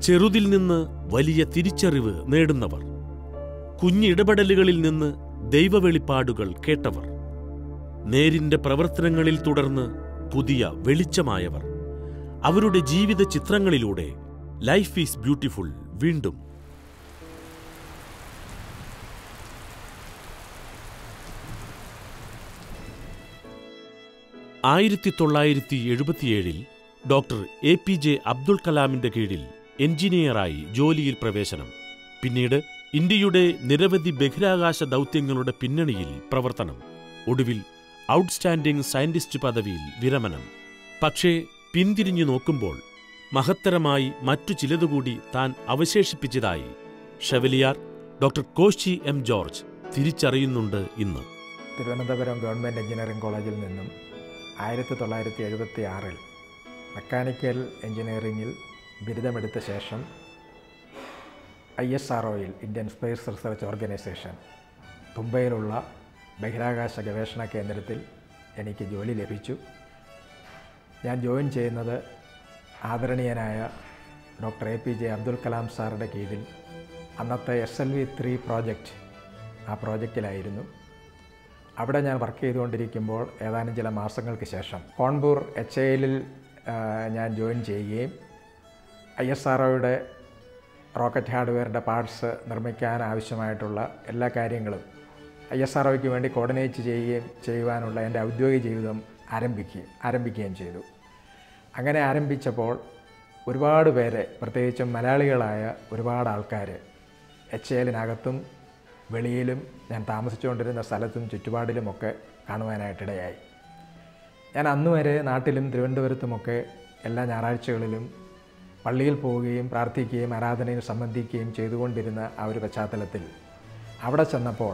ചെറുതിൽ നിന്ന് വലിയ തിരിച്ചറിവ് നേടുന്നവർ കുഞ്ഞിടപെടലുകളിൽ നിന്ന് ദൈവവെളിപ്പാടുകൾ കേട്ടവർ നേരിന്റെ പ്രവർത്തനങ്ങളിൽ തുടർന്ന് പുതിയ വെളിച്ചമായവർ അവരുടെ ജീവിത ചിത്രങ്ങളിലൂടെ ലൈഫ് ഈസ് ബ്യൂട്ടിഫുൾ വീണ്ടും ആയിരത്തി തൊള്ളായിരത്തി എഴുപത്തിയേഴിൽ doctor A P J Abdul കലാമിന്റെ കീഴിൽ എഞ്ചിനീയറായി ജോലിയിൽ പ്രവേശനം പിന്നീട് ഇന്ത്യയുടെ നിരവധി ബഹിരാകാശ ദൗത്യങ്ങളുടെ പിന്നണിയിൽ പ്രവർത്തനം ഒടുവിൽ ഔട്ട്സ്റ്റാൻഡിംഗ് സയന്റിസ്റ്റ് പദവിയിൽ വിരമനം പക്ഷേ പിന്തിരിഞ്ഞു നോക്കുമ്പോൾ മഹത്തരമായി മറ്റു ചിലതുകൂടി താൻ അവശേഷിപ്പിച്ചതായി chevalier doctor Koshy M George തിരിച്ചറിയുന്നുണ്ട് ഇന്ന് തിരുവനന്തപുരം ഗവൺമെൻറ് എഞ്ചിനീയറിംഗ് കോളേജിൽ നിന്നും ആയിരത്തി തൊള്ളായിരത്തി എഴുപത്തി ആറിൽ മെക്കാനിക്കൽ എഞ്ചിനീയറിംഗിൽ ബിരുദമെടുത്ത ശേഷം ഐ എസ് ആർ ഒയിൽ ഇന്ത്യൻ സ്പേസ് റിസർച്ച് ഓർഗനൈസേഷൻ തുമ്പയിലുള്ള ബഹിരാകാശ ഗവേഷണ കേന്ദ്രത്തിൽ എനിക്ക് ജോലി ലഭിച്ചു ഞാൻ ജോയിൻ ചെയ്യുന്നത് ആദരണീയനായ doctor A P J Abdul Kalam സാറുടെ കീഴിൽ അന്നത്തെ S L V three project ആ പ്രോജക്റ്റിലായിരുന്നു അവിടെ ഞാൻ വർക്ക് ചെയ്തുകൊണ്ടിരിക്കുമ്പോൾ ഏതാനും ചില മാസങ്ങൾക്ക് ശേഷം കോൺപൂർ എച്ച് എയിലിൽ ഞാൻ ജോയിൻ ചെയ്യുകയും ഐ എസ് ആർ ഒയുടെ റോക്കറ്റ് ഹാർഡ്വെയറിൻ്റെ പാർട്സ് നിർമ്മിക്കാൻ ആവശ്യമായിട്ടുള്ള എല്ലാ കാര്യങ്ങളും ഐ എസ് ആർ ഒയ്ക്ക് വേണ്ടി കോർഡിനേറ്റ് ചെയ്യുകയും ചെയ്യുവാനുള്ള എൻ്റെ ഔദ്യോഗിക ജീവിതം ആരംഭിക്കുകയും ആരംഭിക്കുകയും ചെയ്തു അങ്ങനെ ആരംഭിച്ചപ്പോൾ ഒരുപാട് പേരെ പ്രത്യേകിച്ചും മലയാളികളായ ഒരുപാട് ആൾക്കാർ എച്ച് എല്ലിനകത്തും വെളിയിലും ഞാൻ താമസിച്ചുകൊണ്ടിരുന്ന സ്ഥലത്തും ചുറ്റുപാടിലുമൊക്കെ കാണുവാനായിട്ടിടയായി ഞാൻ അന്ന് വരെ നാട്ടിലും തിരുവനന്തപുരത്തുമൊക്കെ എല്ലാ ഞായറാഴ്ചകളിലും പള്ളിയിൽ പോവുകയും പ്രാർത്ഥിക്കുകയും ആരാധനയിൽ സംബന്ധിക്കുകയും ചെയ്തുകൊണ്ടിരുന്ന ആ ഒരു പശ്ചാത്തലത്തിൽ അവിടെ ചെന്നപ്പോൾ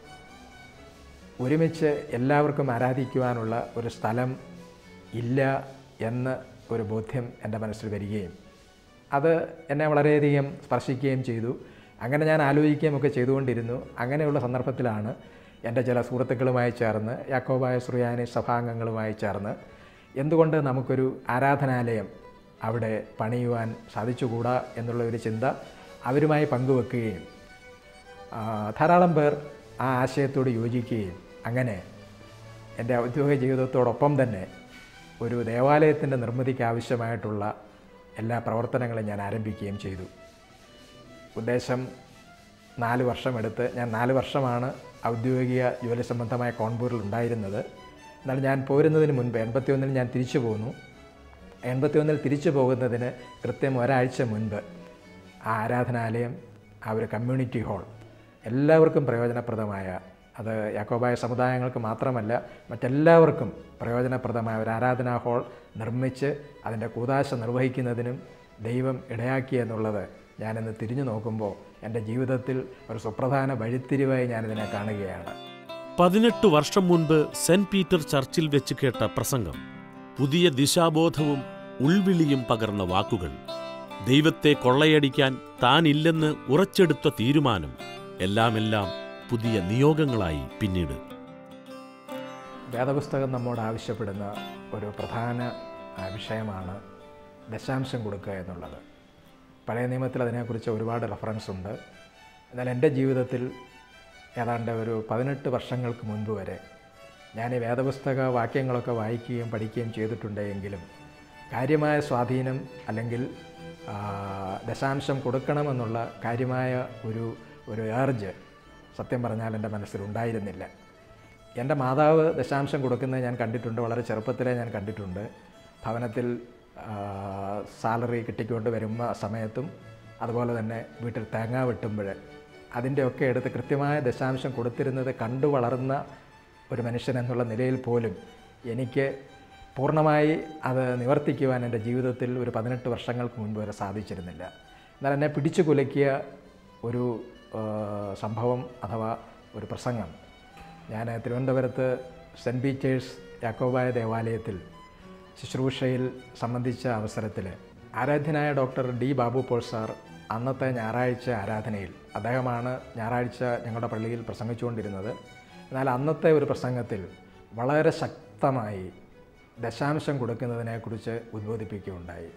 ഒരുമിച്ച് എല്ലാവർക്കും ആരാധിക്കുവാനുള്ള ഒരു സ്ഥലം ഇല്ല എന്ന് ഒരു ബോധ്യം എൻ്റെ മനസ്സിൽ വരികയും അത് എന്നെ വളരെയധികം സ്പർശിക്കുകയും ചെയ്തു അങ്ങനെ ഞാൻ ആലോചിക്കുകയും ഒക്കെ ചെയ്തുകൊണ്ടിരുന്നു അങ്ങനെയുള്ള സന്ദർഭത്തിലാണ് എൻ്റെ ചില സുഹൃത്തുക്കളുമായി ചേർന്ന് യാക്കോബായ ശ്രീയാനി സഭാംഗങ്ങളുമായി ചേർന്ന് എന്തുകൊണ്ട് നമുക്കൊരു ആരാധനാലയം അവിടെ പണിയുവാൻ സാധിച്ചുകൂടാ എന്നുള്ള ഒരു ചിന്ത അവരുമായി പങ്കുവെക്കുകയും ആ, ധാരാളം പേർ ആ ആശയത്തോട് യോജിക്കുകയും അങ്ങനെ എൻ്റെ ഔദ്യോഗിക ജീവിതത്തോടൊപ്പം തന്നെ ഒരു ദേവാലയത്തിൻ്റെ നിർമ്മിതിക്ക് ആവശ്യമായിട്ടുള്ള എല്ലാ പ്രവർത്തനങ്ങളും ഞാൻ ആരംഭിക്കുകയും ചെയ്തു ഉദ്ദേശം നാല് വർഷമെടുത്ത് ഞാൻ നാല് വർഷമാണ് ഔദ്യോഗിക ജോലി സംബന്ധമായ കോൺപൂരിൽ ഉണ്ടായിരുന്നത് എന്നാൽ ഞാൻ പോരുന്നതിന് മുൻപ് എൺപത്തിയൊന്നിൽ ഞാൻ തിരിച്ചു പോന്നു എൺപത്തിയൊന്നിൽ തിരിച്ചു പോകുന്നതിന് കൃത്യം ഒരാഴ്ച മുൻപ് ആ ആരാധനാലയം ആ ഒരു കമ്മ്യൂണിറ്റി ഹാൾ എല്ലാവർക്കും പ്രയോജനപ്രദമായ അത് യാക്കോബായ സമുദായങ്ങൾക്ക് മാത്രമല്ല മറ്റെല്ലാവർക്കും പ്രയോജനപ്രദമായ ഒരു ആരാധനാ ഹാൾ നിർമ്മിച്ച് അതിൻ്റെ കൂതാശ നിർവഹിക്കുന്നതിനും ദൈവം ഇടയാക്കി എന്നുള്ളത് ഞാനിന്ന് തിരിഞ്ഞു നോക്കുമ്പോൾ എൻ്റെ ജീവിതത്തിൽ ഒരു സുപ്രധാന വഴിത്തിരിവായി ഞാനിതിനെ കാണുകയാണ് പതിനെട്ട് വർഷം മുൻപ് സെന്റ് പീറ്റർ ചർച്ചിൽ വെച്ച് കേട്ട പ്രസംഗം പുതിയ ദിശാബോധവും ഉൾവിളിയും പകർന്ന വാക്കുകൾ ദൈവത്തെ കൊള്ളയടിക്കാൻ താനില്ലെന്ന് ഉറച്ചെടുത്ത തീരുമാനം എല്ലാമെല്ലാം പുതിയ നിയോഗങ്ങളായി പിന്നീട് വേദപുസ്തകം നമ്മോട് ആവശ്യപ്പെടുന്ന ഒരു പ്രധാന ആ, വിഷയമാണ് ദശാംശം കൊടുക്കുക എന്നുള്ളത് പഴയ നിയമത്തിൽ അതിനെക്കുറിച്ച് ഒരുപാട് റെഫറൻസ് ഉണ്ട് എന്നാൽ എൻ്റെ ജീവിതത്തിൽ ഏതാണ്ട് ഒരു പതിനെട്ട് വർഷങ്ങൾക്ക് മുൻപ് വരെ ഞാൻ ഈ വേദപുസ്തക വാക്യങ്ങളൊക്കെ വായിക്കുകയും പഠിക്കുകയും ചെയ്തിട്ടുണ്ടെങ്കിലും കാര്യമായ സ്വാധീനം അല്ലെങ്കിൽ ആ, ദശാംശം കൊടുക്കണമെന്നുള്ള കാര്യമായ ഒരു ഒരു ഏർജ് സത്യം പറഞ്ഞാൽ എൻ്റെ മനസ്സിലുണ്ടായിരുന്നില്ല എൻ്റെ മാതാവ് ദശാംശം കൊടുക്കുന്നത് ഞാൻ കണ്ടിട്ടുണ്ട് വളരെ ചെറുപ്പത്തിലേ ഞാൻ കണ്ടിട്ടുണ്ട് ഭവനത്തിൽ സാലറി കിട്ടിക്കൊണ്ട് വരുന്ന സമയത്തും അതുപോലെ തന്നെ വീട്ടിൽ തേങ്ങ വെട്ടുമ്പോൾ അതിൻ്റെയൊക്കെ എടുത്ത് കൃത്യമായ ദശാംശം കൊടുത്തിരുന്നത് കണ്ടു വളർന്ന ഒരു മനുഷ്യൻ എന്നുള്ള നിലയിൽ പോലും എനിക്ക് പൂർണ്ണമായി അത് നിവർത്തിക്കുവാൻ എൻ്റെ ജീവിതത്തിൽ ഒരു പതിനെട്ട് വർഷങ്ങൾക്ക് മുൻപ് വരെ സാധിച്ചിരുന്നില്ല എന്നാൽ എന്നെ പിടിച്ചു കുലക്കിയ ഒരു ആ, സംഭവം അഥവാ ഒരു പ്രസംഗം ഞാൻ തിരുവനന്തപുരത്ത് സെൻറ്റ് പീറ്റേഴ്സ് യാക്കോബായ ദേവാലയത്തിൽ ശുശ്രൂഷയിൽ സംബന്ധിച്ച അവസരത്തിൽ ആരാധ്യനായ doctor D Babu Paul sir അന്നത്തെ ഞായറാഴ്ച ആരാധനയിൽ അദ്ദേഹമാണ് ഞായറാഴ്ച ഞങ്ങളുടെ പള്ളിയിൽ പ്രസംഗിച്ചുകൊണ്ടിരുന്നത് എന്നാൽ അന്നത്തെ ഒരു പ്രസംഗത്തിൽ വളരെ ശക്തമായി ദശാംശം കൊടുക്കുന്നതിനെക്കുറിച്ച് ഉദ്ബോധിപ്പിക്കുകയുണ്ടായി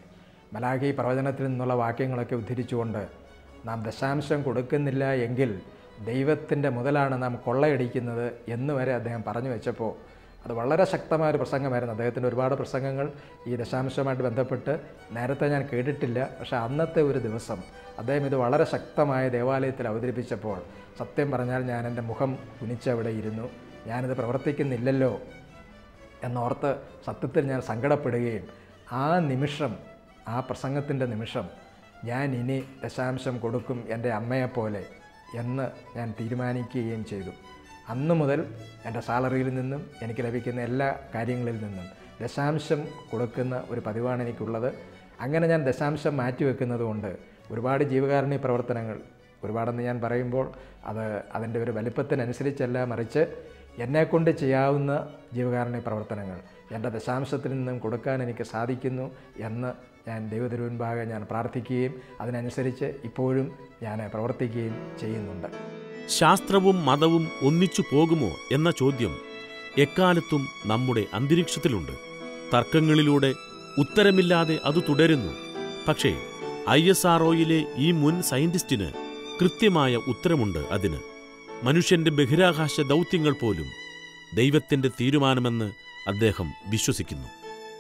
മലാഖി പ്രവചനത്തിൽ നിന്നുള്ള വാക്യങ്ങളൊക്കെ ഉദ്ധരിച്ചുകൊണ്ട് നാം ദശാംശം കൊടുക്കുന്നില്ല എങ്കിൽ ദൈവത്തിൻ്റെ മുതലാണ് നാം കൊള്ളയടിക്കുന്നത് എന്ന് വരെ അദ്ദേഹം പറഞ്ഞു വെച്ചപ്പോൾ അത് വളരെ ശക്തമായ ഒരു പ്രസംഗമായിരുന്നു അദ്ദേഹത്തിൻ്റെ ഒരുപാട് പ്രസംഗങ്ങൾ ഈ ദശാംശവുമായിട്ട് ബന്ധപ്പെട്ട് നേരത്തെ ഞാൻ കേട്ടിട്ടില്ല പക്ഷേ അന്നത്തെ ഒരു ദിവസം അദ്ദേഹം ഇത് വളരെ ശക്തമായ ദേവാലയത്തിൽ അവതരിപ്പിച്ചപ്പോൾ സത്യം പറഞ്ഞാൽ ഞാൻ എൻ്റെ മുഖം കുനിച്ചവിടെ ഇരുന്നു ഞാനിത് പ്രവർത്തിക്കുന്നില്ലല്ലോ എന്നോർത്ത് സത്യത്തിൽ ഞാൻ സങ്കടപ്പെടുകയും ആ നിമിഷം ആ പ്രസംഗത്തിൻ്റെ നിമിഷം ഞാൻ ഇനി ദശാംശം കൊടുക്കും എൻ്റെ അമ്മയെപ്പോലെ എന്ന് ഞാൻ തീരുമാനിക്കുകയും ചെയ്തു അന്നു മുതൽ എൻ്റെ സാലറിയിൽ നിന്നും എനിക്ക് ലഭിക്കുന്ന എല്ലാ കാര്യങ്ങളിൽ നിന്നും ദശാംശം കൊടുക്കുന്ന ഒരു പതിവാണ് എനിക്കുള്ളത് അങ്ങനെ ഞാൻ ദശാംശം മാറ്റിവെക്കുന്നത് കൊണ്ട് ഒരുപാട് ജീവകാരുണ്യ പ്രവർത്തനങ്ങൾ ഒരുപാടെന്ന് ഞാൻ പറയുമ്പോൾ അത് അതിൻ്റെ ഒരു വലിപ്പത്തിനനുസരിച്ചല്ല മറിച്ച് എന്നെക്കൊണ്ട് ചെയ്യാവുന്ന ജീവകാരുണ്യ പ്രവർത്തനങ്ങൾ എൻ്റെ ദശാംശത്തിൽ നിന്നും കൊടുക്കാൻ എനിക്ക് സാധിക്കുന്നു എന്ന് ഞാൻ ദൈവതിരുവൻപാകെ ഞാൻ പ്രാർത്ഥിക്കുകയും അതിനനുസരിച്ച് ഇപ്പോഴും ഞാൻ പ്രവർത്തിക്കുകയും ചെയ്യുന്നുണ്ട് ശാസ്ത്രവും മതവും ഒന്നിച്ചു പോകുമോ എന്ന ചോദ്യം എക്കാലത്തും നമ്മുടെ അന്തരീക്ഷത്തിലുണ്ട് തർക്കങ്ങളിലൂടെ ഉത്തരമില്ലാതെ അത് തുടരുന്നു പക്ഷേ ഐ എസ് ആർ ഈ മുൻ സയന്റിസ്റ്റിന് കൃത്യമായ ഉത്തരമുണ്ട് അതിന് മനുഷ്യന്റെ ബഹിരാകാശ ദൗത്യങ്ങൾ പോലും ദൈവത്തിന്റെ തീരുമാനമെന്ന് അദ്ദേഹം വിശ്വസിക്കുന്നു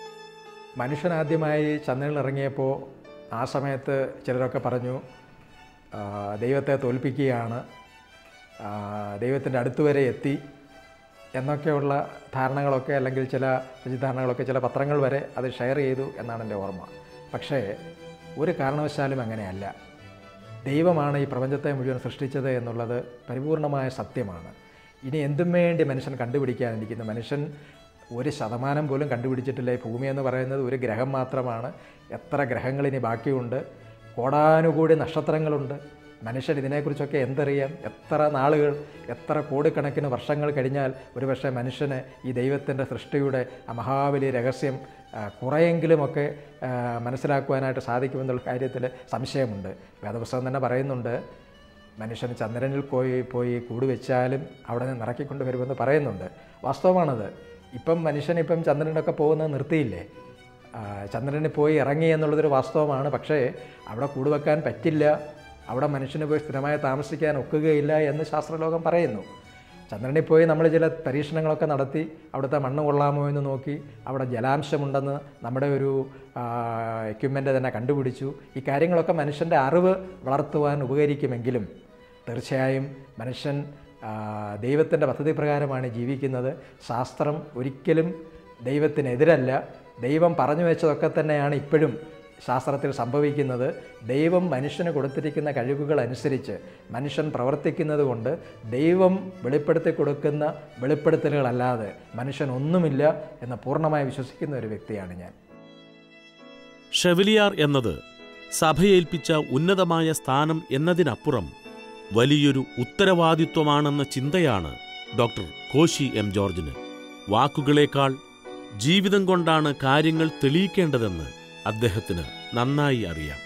മനുഷ്യനാദ്യമായി ചന്ദ്രനിൽ ഇറങ്ങിയപ്പോൾ ആ സമയത്ത് ചിലരൊക്കെ പറഞ്ഞു ആ, ദൈവത്തെ തോൽപ്പിക്കുകയാണ് ആ, ദൈവത്തിൻ്റെ അടുത്ത് വരെ എത്തി എന്നൊക്കെയുള്ള ധാരണകളൊക്കെ അല്ലെങ്കിൽ ചില തെറ്റിദ്ധാരണകളൊക്കെ ചില പത്രങ്ങൾ വരെ അത് ഷെയർ ചെയ്തു എന്നാണ് എൻ്റെ ഓർമ്മ പക്ഷേ ഒരു കാരണവശാലും അങ്ങനെയല്ല ദൈവമാണ് ഈ പ്രപഞ്ചത്തെ മുഴുവൻ സൃഷ്ടിച്ചത് എന്നുള്ളത് പരിപൂർണമായ സത്യമാണ് ഇനി എന്തും വേണ്ടി മനുഷ്യൻ കണ്ടുപിടിക്കാനിരിക്കുന്നു മനുഷ്യൻ ഒരു ശതമാനം പോലും കണ്ടുപിടിച്ചിട്ടില്ല ഈ ഭൂമി എന്ന് പറയുന്നത് ഒരു ഗ്രഹം മാത്രമാണ് എത്ര ഗ്രഹങ്ങൾ ഇനി ബാക്കിയുണ്ട് കോടാനുകൂടി നക്ഷത്രങ്ങളുണ്ട് മനുഷ്യൻ ഇതിനെക്കുറിച്ചൊക്കെ എന്തറിയാം എത്ര നാളുകൾ എത്ര കോടിക്കണക്കിന് വർഷങ്ങൾ കഴിഞ്ഞാൽ ഒരുപക്ഷെ മനുഷ്യന് ഈ ദൈവത്തിൻ്റെ സൃഷ്ടിയുടെ ആ മഹാബലി രഹസ്യം ആ, കുറെയെങ്കിലുമൊക്കെ ആ, മനസ്സിലാക്കുവാനായിട്ട് സാധിക്കുമെന്നുള്ള കാര്യത്തിൽ സംശയമുണ്ട് വേദപുസ്തകം തന്നെ പറയുന്നുണ്ട് മനുഷ്യൻ ചന്ദ്രനിൽ പോയി പോയി കൂട് വെച്ചാലും അവിടെ നിന്ന് ഇറക്കിക്കൊണ്ട് വരുമെന്ന് പറയുന്നുണ്ട് വാസ്തവമാണത് ഇപ്പം മനുഷ്യൻ ഇപ്പം ചന്ദ്രനൊക്കെ പോകുന്നത് നിർത്തിയില്ലേ ആ, ചന്ദ്രനിൽ പോയി ഇറങ്ങി എന്നുള്ളതൊരു വാസ്തവമാണ് പക്ഷേ അവിടെ കൂട് വെക്കാൻ പറ്റില്ല അവിടെ മനുഷ്യന് പോയി സ്ഥിരമായി താമസിക്കാൻ ഒക്കുകയില്ല എന്ന് ശാസ്ത്രലോകം പറയുന്നു ചന്ദ്രനിൽ പോയി നമ്മൾ ചില പരീക്ഷണങ്ങളൊക്കെ നടത്തി അവിടുത്തെ മണ്ണ് കൊള്ളാമോ എന്ന് നോക്കി അവിടെ ജലാംശമുണ്ടെന്ന് നമ്മുടെ ഒരു എക്യുപ്മെൻ്റ് തന്നെ കണ്ടുപിടിച്ചു ഈ കാര്യങ്ങളൊക്കെ മനുഷ്യൻ്റെ അറിവ് വളർത്തുവാൻ ഉപകരിക്കുമെങ്കിലും തീർച്ചയായും മനുഷ്യൻ ദൈവത്തിൻ്റെ പദ്ധതി പ്രകാരമാണ് ജീവിക്കുന്നത് ശാസ്ത്രം ഒരിക്കലും ദൈവത്തിനെതിരല്ല ദൈവം പറഞ്ഞു വെച്ചതൊക്കെ തന്നെയാണ് ഇപ്പോഴും ശാസ്ത്രത്തിൽ സംഭവിക്കുന്നത് ദൈവം മനുഷ്യന് കൊടുത്തിരിക്കുന്ന കഴിവുകൾ അനുസരിച്ച് മനുഷ്യൻ പ്രവർത്തിക്കുന്നത് കൊണ്ട് ദൈവം വെളിപ്പെടുത്തി കൊടുക്കുന്ന വെളിപ്പെടുത്തലുകളല്ലാതെ മനുഷ്യൻ ഒന്നുമില്ല എന്ന് പൂർണ്ണമായി വിശ്വസിക്കുന്ന ഒരു വ്യക്തിയാണ് ഞാൻ ഷെവലിയാർ എന്നത് സഭയേൽപ്പിച്ച ഉന്നതമായ സ്ഥാനം എന്നതിനപ്പുറം വലിയൊരു ഉത്തരവാദിത്വമാണെന്ന ചിന്തയാണ് ഡോക്ടർ കോശി എം ജോർജിന് വാക്കുകളേക്കാൾ ജീവിതം കൊണ്ടാണ് കാര്യങ്ങൾ തെളിയിക്കേണ്ടതെന്ന് അദ്ദേഹത്തിന് നന്നായി അറിയാം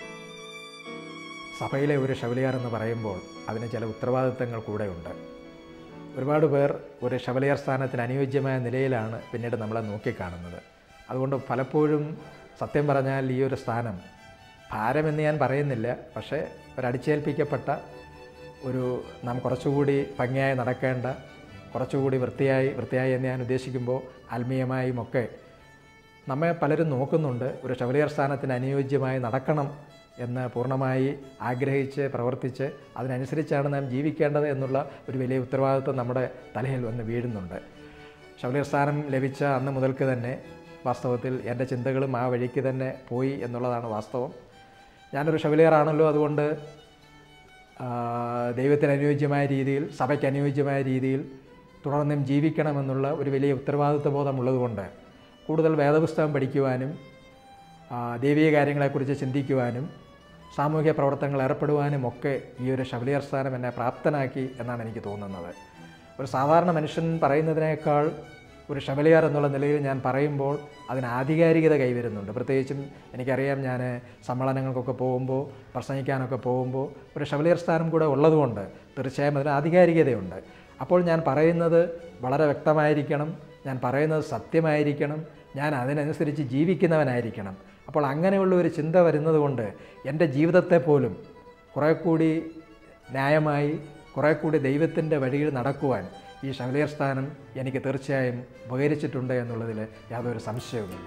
സഭയിലെ ഒരു ഷവലിയാർ എന്ന് പറയുമ്പോൾ അതിന് ചില ഉത്തരവാദിത്തങ്ങൾ കൂടെയുണ്ട് ഒരുപാട് പേർ ഒരു ഷവലിയാർ സ്ഥാനത്തിന് അനുയോജ്യമായ നിലയിലാണ് പിന്നീട് നമ്മളെ നോക്കിക്കാണുന്നത് അതുകൊണ്ട് പലപ്പോഴും സത്യം പറഞ്ഞാൽ ഈ ഒരു സ്ഥാനം ഭാരമെന്ന് ഞാൻ പറയുന്നില്ല പക്ഷേ ഒരടിച്ചേൽപ്പിക്കപ്പെട്ട ഒരു നാം കുറച്ചുകൂടി ഭംഗിയായി നടക്കേണ്ട കുറച്ചുകൂടി വൃത്തിയായി വൃത്തിയായി എന്ന് ഞാൻ ഉദ്ദേശിക്കുമ്പോൾ ആത്മീയമായും ഒക്കെ നമ്മെ പലരും നോക്കുന്നുണ്ട് ഒരു ഷവലിയർ സ്ഥാനത്തിന് അനുയോജ്യമായി നടക്കണം എന്ന് പൂർണ്ണമായി ആഗ്രഹിച്ച് പ്രവർത്തിച്ച് അതിനനുസരിച്ചാണ് നാം ജീവിക്കേണ്ടത് എന്നുള്ള ഒരു വലിയ ഉത്തരവാദിത്വം നമ്മുടെ തലയിൽ വന്ന് വീഴുന്നുണ്ട് ഷവലിയർ സ്ഥാനം ലഭിച്ച അന്ന് മുതൽക്ക് തന്നെ വാസ്തവത്തിൽ എൻ്റെ ചിന്തകളും ആ വഴിക്ക് തന്നെ പോയി എന്നുള്ളതാണ് വാസ്തവം ഞാനൊരു ഷവലിയറാണല്ലോ അതുകൊണ്ട് ആ, ദൈവത്തിന് അനുയോജ്യമായ രീതിയിൽ സഭയ്ക്ക് അനുയോജ്യമായ രീതിയിൽ തുടർന്നും ജീവിക്കണമെന്നുള്ള ഒരു വലിയ ഉത്തരവാദിത്വ ബോധമുള്ളതുകൊണ്ട് കൂടുതൽ വേദപുസ്തകം പഠിക്കുവാനും ആ, ദൈവീയ കാര്യങ്ങളെക്കുറിച്ച് ചിന്തിക്കുവാനും സാമൂഹിക പ്രവർത്തനങ്ങൾ ഏർപ്പെടുവാനും ഒക്കെ ഈ ഒരു ഷവലിയർ സ്ഥാനം എന്നെ പ്രാപ്തനാക്കി എന്നാണ് എനിക്ക് തോന്നുന്നത് ഒരു സാധാരണ മനുഷ്യൻ പറയുന്നതിനേക്കാൾ ഒരു ഷവലിയാർ എന്നുള്ള നിലയിൽ ഞാൻ പറയുമ്പോൾ അതിന് ആധികാരികത കൈവരുന്നുണ്ട് പ്രത്യേകിച്ചും എനിക്കറിയാം ഞാൻ സമ്മേളനങ്ങൾക്കൊക്കെ പോകുമ്പോൾ പ്രസംഗിക്കാനൊക്കെ പോകുമ്പോൾ ഒരു ഷവലിയർ സ്ഥാനം കൂടെ ഉള്ളതുകൊണ്ട് തീർച്ചയായും അതിന് ആധികാരികതയുണ്ട് അപ്പോൾ ഞാൻ പറയുന്നത് വളരെ വ്യക്തമായിരിക്കണം ഞാൻ പറയുന്നത് സത്യമായിരിക്കണം ഞാൻ അതിനനുസരിച്ച് ജീവിക്കുന്നവനായിരിക്കണം അപ്പോൾ അങ്ങനെയുള്ള ഒരു ചിന്ത വരുന്നത് കൊണ്ട് എൻ്റെ ജീവിതത്തെ പോലും കുറേ കൂടി ന്യായമായി കുറേ കൂടി ദൈവത്തിൻ്റെ വഴിയിൽ നടക്കുവാൻ ഈ ഷവലിയർ സ്ഥാനം എനിക്ക് തീർച്ചയായും ഉപകരിച്ചിട്ടുണ്ട് എന്നുള്ളതിൽ യാതൊരു സംശയവുമില്ല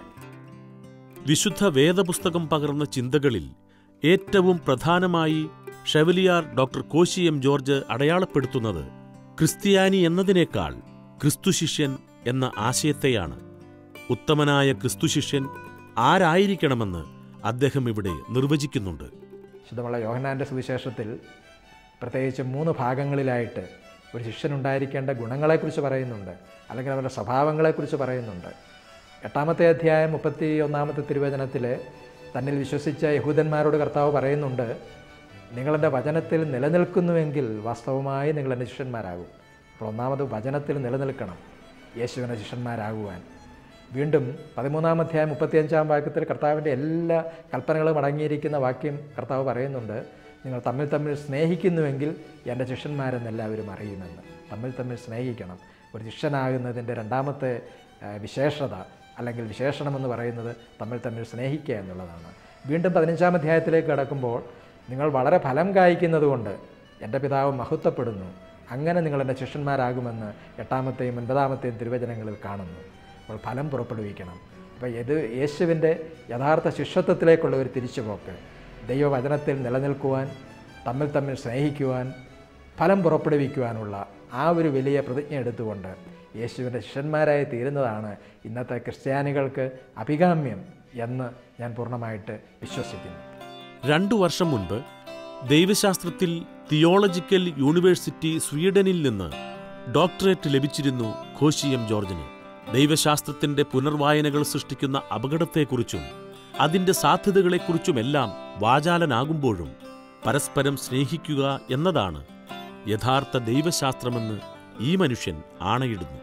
വിശുദ്ധ വേദപുസ്തകം പകർന്ന ചിന്തകളിൽ ഏറ്റവും പ്രധാനമായി chevalier doctor Koshy M George അടയാളപ്പെടുത്തുന്നത് ക്രിസ്ത്യാനി എന്നതിനേക്കാൾ ക്രിസ്തുശിഷ്യൻ എന്ന ആശയത്തെയാണ് ഉത്തമനായ ക്രിസ്തുശിഷ്യൻ ആരായിരിക്കണമെന്ന് അദ്ദേഹം ഇവിടെ നിർവചിക്കുന്നുണ്ട് ശുദ്ധമുള്ള യോഹന്നാൻ്റെ സുവിശേഷത്തിൽ പ്രത്യേകിച്ച് മൂന്ന് ഭാഗങ്ങളിലായിട്ട് ഒരു ശിഷ്യനുണ്ടായിരിക്കേണ്ട ഗുണങ്ങളെക്കുറിച്ച് പറയുന്നുണ്ട് അല്ലെങ്കിൽ അവരുടെ സ്വഭാവങ്ങളെക്കുറിച്ച് പറയുന്നുണ്ട് എട്ടാമത്തെ അധ്യായം മുപ്പത്തി ഒന്നാമത്തെ തിരുവചനത്തിൽ തന്നിൽ വിശ്വസിച്ച യഹൂദന്മാരോട് കർത്താവ് പറയുന്നുണ്ട് നിങ്ങളെൻ്റെ വചനത്തിൽ നിലനിൽക്കുന്നുവെങ്കിൽ വാസ്തവമായി നിങ്ങൾ എൻ്റെ ശിഷ്യന്മാരാകും അപ്പോൾ ഒന്നാമത് വചനത്തിൽ നിലനിൽക്കണം യേശുവിൻ്റെ ശിഷ്യന്മാരാകുവാൻ വീണ്ടും പതിമൂന്നാം അധ്യായം മുപ്പത്തിയഞ്ചാം വാക്യത്തിൽ കർത്താവിൻ്റെ എല്ലാ കൽപ്പനകളും അടങ്ങിയിരിക്കുന്ന വാക്യം കർത്താവ് പറയുന്നുണ്ട് നിങ്ങൾ തമ്മിൽ തമ്മിൽ സ്നേഹിക്കുന്നുവെങ്കിൽ എൻ്റെ ശിഷ്യന്മാരെന്ന് എല്ലാവരും അറിയുമെന്ന് തമ്മിൽ തമ്മിൽ സ്നേഹിക്കണം ഒരു ശിഷ്യനാകുന്നതിൻ്റെ രണ്ടാമത്തെ ആ, വിശേഷത അല്ലെങ്കിൽ വിശേഷണമെന്ന് പറയുന്നത് തമ്മിൽ തമ്മിൽ സ്നേഹിക്കുക എന്നുള്ളതാണ് വീണ്ടും പതിനഞ്ചാം അധ്യായത്തിലേക്ക് കടക്കുമ്പോൾ നിങ്ങൾ വളരെ ഫലം കായ്ക്കുന്നതുകൊണ്ട് എൻ്റെ പിതാവ് മഹത്വപ്പെടുന്നു അങ്ങനെ നിങ്ങൾ എൻ്റെ ശിഷ്യന്മാരാകുമെന്ന് എട്ടാമത്തെയും ഒൻപതാമത്തെയും തിരുവചനങ്ങളിൽ കാണുന്നു അപ്പോൾ ഫലം പുറപ്പെടുവിക്കണം അപ്പോൾ ഇത് യേശുവിൻ്റെ യഥാർത്ഥ ശിഷ്യത്വത്തിലേക്കുള്ള ഒരു തിരിച്ചുപോക്ക് ദൈവവചനത്തിൽ നിലനിൽക്കുവാൻ തമ്മിൽ തമ്മിൽ സ്നേഹിക്കുവാൻ ഫലം പുറപ്പെടുവിക്കുവാനുള്ള ആ ഒരു വലിയ പ്രതിജ്ഞ എടുത്തുകൊണ്ട് യേശുവിൻ്റെ ശിഷ്യന്മാരായി തീരുന്നതാണ് ഇന്നത്തെ ക്രിസ്ത്യാനികൾക്ക് അഭികാമ്യം എന്ന് ഞാൻ പൂർണ്ണമായിട്ട് വിശ്വസിക്കുന്നു രണ്ടു വർഷം മുൻപ് ദൈവശാസ്ത്രത്തിൽ തിയോളജിക്കൽ യൂണിവേഴ്സിറ്റി സ്വീഡനിൽ നിന്ന് ഡോക്ടറേറ്റ് ലഭിച്ചിരുന്നു ഘോഷി എം ജോർജിന് ദൈവശാസ്ത്രത്തിന്റെ പുനർവായനകൾ സൃഷ്ടിക്കുന്ന അപകടത്തെക്കുറിച്ചും അതിന്റെ സാധ്യതകളെക്കുറിച്ചുമെല്ലാം വാചാലനാകുമ്പോഴും പരസ്പരം സ്നേഹിക്കുക എന്നതാണ് യഥാർത്ഥ ദൈവശാസ്ത്രമെന്ന് ഈ മനുഷ്യൻ ആണയിടുന്നു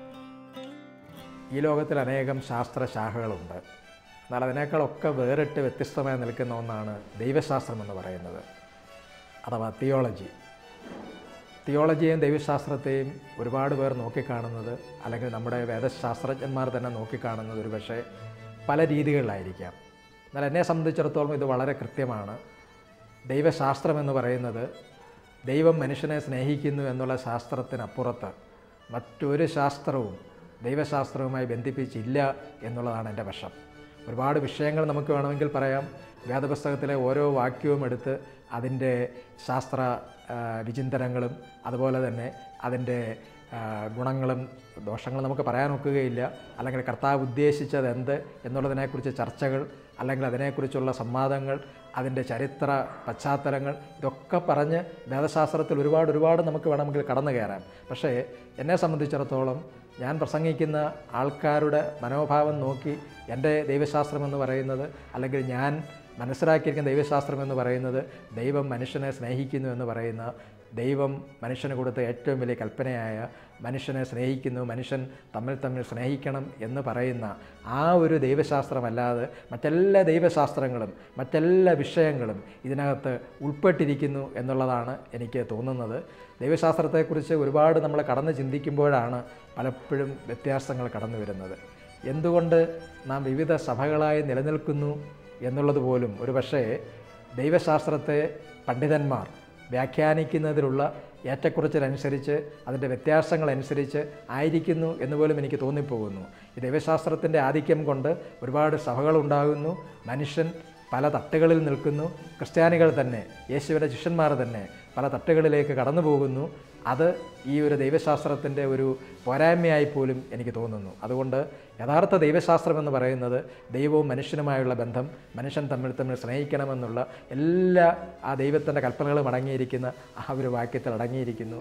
ഈ ലോകത്തിൽ അനേകം ശാസ്ത്രശാഖകളുണ്ട് എന്നാൽ അതിനേക്കാളൊക്കെ വേറിട്ട് വ്യത്യസ്തമായി നിൽക്കുന്ന ഒന്നാണ് ദൈവശാസ്ത്രം എന്ന് പറയുന്നത് അഥവാ തിയോളജി തിയോളജിയെയും ദൈവശാസ്ത്രത്തെയും ഒരുപാട് പേർ നോക്കിക്കാണുന്നത് അല്ലെങ്കിൽ നമ്മുടെ വേദശാസ്ത്രജ്ഞന്മാർ തന്നെ നോക്കിക്കാണുന്നത് ഒരു പക്ഷേ പല രീതികളിലായിരിക്കാം എന്നാൽ എന്നെ സംബന്ധിച്ചിടത്തോളം ഇത് വളരെ കൃത്യമാണ് ദൈവശാസ്ത്രം എന്ന് പറയുന്നത് ദൈവം മനുഷ്യനെ സ്നേഹിക്കുന്നു എന്നുള്ള ശാസ്ത്രത്തിനപ്പുറത്ത് മറ്റൊരു ശാസ്ത്രവും ദൈവശാസ്ത്രവുമായി ബന്ധിപ്പിച്ചില്ല എന്നുള്ളതാണ് എൻ്റെ പക്ഷം ഒരുപാട് വിഷയങ്ങൾ നമുക്ക് വേണമെങ്കിൽ പറയാം വേദപുസ്തകത്തിലെ ഓരോ വാക്യവും എടുത്ത് അതിൻ്റെ ശാസ്ത്ര ആ, വിചിന്തനങ്ങളും അതുപോലെ തന്നെ അതിൻ്റെ ആ, ഗുണങ്ങളും ദോഷങ്ങളും നമുക്ക് പറയാൻ ഒക്കുകയില്ല അല്ലെങ്കിൽ കർത്താവ് ഉദ്ദേശിച്ചത് എന്ത് എന്നുള്ളതിനെക്കുറിച്ച് ചർച്ചകൾ അല്ലെങ്കിൽ അതിനെക്കുറിച്ചുള്ള സംവാദങ്ങൾ അതിൻ്റെ ചരിത്ര പശ്ചാത്തലങ്ങൾ ഇതൊക്കെ പറഞ്ഞ് വേദശാസ്ത്രത്തിൽ ഒരുപാട് ഒരുപാട് നമുക്ക് വേണമെങ്കിൽ കടന്നു കയറാം പക്ഷേ എന്നെ സംബന്ധിച്ചിടത്തോളം ഞാൻ പ്രസംഗിക്കുന്ന ആൾക്കാരുടെ മനോഭാവം നോക്കി എൻ്റെ ദൈവശാസ്ത്രം എന്ന് പറയുന്നത് അല്ലെങ്കിൽ ഞാൻ മനസ്സിലാക്കിയിരിക്കുന്ന ദൈവശാസ്ത്രം എന്ന് പറയുന്നത് ദൈവം മനുഷ്യനെ സ്നേഹിക്കുന്നു എന്ന് പറയുന്ന ദൈവം മനുഷ്യന് കൊടുത്ത ഏറ്റവും വലിയ കൽപ്പനയായ മനുഷ്യനെ സ്നേഹിക്കുന്നു മനുഷ്യൻ തമ്മിൽ തമ്മിൽ സ്നേഹിക്കണം എന്ന് പറയുന്ന ആ ഒരു ദൈവശാസ്ത്രമല്ലാതെ മറ്റെല്ലാ ദൈവശാസ്ത്രങ്ങളും മറ്റെല്ലാ വിഷയങ്ങളും ഇതിനകത്ത് ഉൾപ്പെട്ടിരിക്കുന്നു എന്നുള്ളതാണ് എനിക്ക് തോന്നുന്നത് ദൈവശാസ്ത്രത്തെക്കുറിച്ച് ഒരുപാട് നമ്മൾ കടന്ന് ചിന്തിക്കുമ്പോഴാണ് പലപ്പോഴും വ്യത്യാസങ്ങൾ കടന്നു വരുന്നത് എന്തുകൊണ്ട് നാം വിവിധ സഭകളായി നിലനിൽക്കുന്നു എന്നുള്ളത് പോലും ഒരു പക്ഷേ ദൈവശാസ്ത്രത്തെ പണ്ഡിതന്മാർ വ്യാഖ്യാനിക്കുന്നതിലുള്ള ഏറ്റക്കുറച്ചിലനുസരിച്ച് അതിൻ്റെ വ്യത്യാസങ്ങളനുസരിച്ച് ആയിരിക്കുന്നു എന്ന് പോലും എനിക്ക് തോന്നിപ്പോകുന്നു ഈ ദൈവശാസ്ത്രത്തിൻ്റെ ആധിക്യം കൊണ്ട് ഒരുപാട് സഭകളുണ്ടാകുന്നു മനുഷ്യൻ പല തട്ടുകളിൽ നിൽക്കുന്നു ക്രിസ്ത്യാനികൾ തന്നെ യേശുവിൻ്റെ ശിഷ്യന്മാർ തന്നെ പല തട്ടുകളിലേക്ക് കടന്നു പോകുന്നു അത് ഈ ഒരു ദൈവശാസ്ത്രത്തിൻ്റെ ഒരു പോരായ്മയായി പോലും എനിക്ക് തോന്നുന്നു അതുകൊണ്ട് യഥാർത്ഥ ദൈവശാസ്ത്രം എന്ന് പറയുന്നത് ദൈവവും മനുഷ്യനുമായുള്ള ബന്ധം മനുഷ്യൻ തമ്മിൽ തമ്മിൽ സ്നേഹിക്കണമെന്നുള്ള എല്ലാ ആ ദൈവത്തിൻ്റെ കൽപ്പനകളും അടങ്ങിയിരിക്കുന്ന ആ ഒരു വാക്യത്തിൽ അടങ്ങിയിരിക്കുന്നു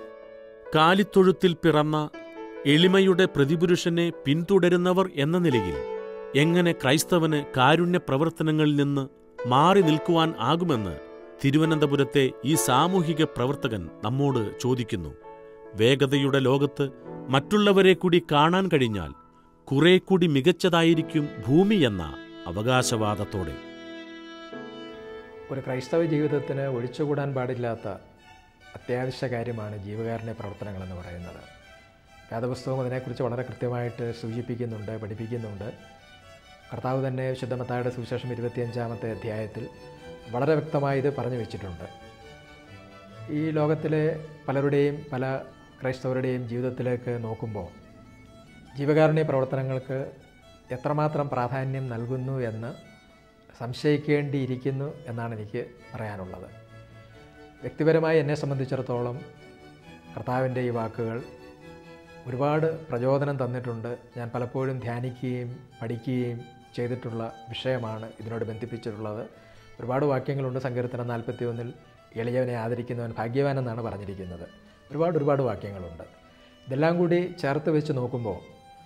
കാലിത്തൊഴുത്തിൽ പിറന്ന എളിമയുടെ പ്രതിപുരുഷനെ പിന്തുടരുന്നവർ എന്ന നിലയിൽ എങ്ങനെ ക്രൈസ്തവന് കാരുണ്യ പ്രവർത്തനങ്ങളിൽ നിന്ന് മാറി നിൽക്കുവാൻ ആകുമെന്ന് തിരുവനന്തപുരത്തെ ഈ സാമൂഹിക പ്രവർത്തകൻ നമ്മോട് ചോദിക്കുന്നു വേഗതയുടെ ലോകത്ത് മറ്റുള്ളവരെ കൂടി കാണാൻ കഴിഞ്ഞാൽ കുറെ കൂടി മികച്ചതായിരിക്കും ഭൂമി എന്ന അവകാശവാദത്തോടെ ഒരു ക്രൈസ്തവ ജീവിതത്തിന് ഒഴിച്ചുകൂടാൻ പാടില്ലാത്ത അത്യാവശ്യ കാര്യമാണ് ജീവകാരുണ്യ പ്രവർത്തനങ്ങളെന്ന് പറയുന്നത് വേദപുസ്തകം അതിനെക്കുറിച്ച് വളരെ കൃത്യമായിട്ട് സൂചിപ്പിക്കുന്നുണ്ട് പഠിപ്പിക്കുന്നുണ്ട് കർത്താവ് തന്നെ ശുദ്ധമത്തായുടെ സുവിശേഷം ഇരുപത്തിയഞ്ചാമത്തെ അധ്യായത്തിൽ വളരെ വ്യക്തമായി ഇത് പറഞ്ഞു വെച്ചിട്ടുണ്ട് ഈ ലോകത്തിലെ പലരുടെയും പല ക്രൈസ്തവരുടെയും ജീവിതത്തിലേക്ക് നോക്കുമ്പോൾ ജീവകാരുണ്യ പ്രവർത്തനങ്ങൾക്ക് എത്രമാത്രം പ്രാധാന്യം നൽകുന്നു എന്ന് സംശയിക്കേണ്ടിയിരിക്കുന്നു എന്നാണ് എനിക്ക് പറയാനുള്ളത് വ്യക്തിപരമായി എന്നെ സംബന്ധിച്ചിടത്തോളം കർത്താവിൻ്റെ ഈ വാക്കുകൾ ഒരുപാട് പ്രചോദനം തന്നിട്ടുണ്ട് ഞാൻ പലപ്പോഴും ധ്യാനിക്കുകയും പഠിക്കുകയും ചെയ്തിട്ടുള്ള വിഷയമാണ് ഇതിനോട് ബന്ധിപ്പിച്ചിട്ടുള്ളത് ഒരുപാട് വാക്യങ്ങളുണ്ട് സങ്കീർത്തനം നാൽപ്പത്തി ഒന്നിൽ എളിയവനെ ആദരിക്കുന്നവൻ ഭാഗ്യവാൻ എന്നാണ് പറഞ്ഞിരിക്കുന്നത് ഒരുപാട് ഒരുപാട് വാക്യങ്ങളുണ്ട് ഇതെല്ലാം കൂടി ചേർത്ത് വെച്ച് നോക്കുമ്പോൾ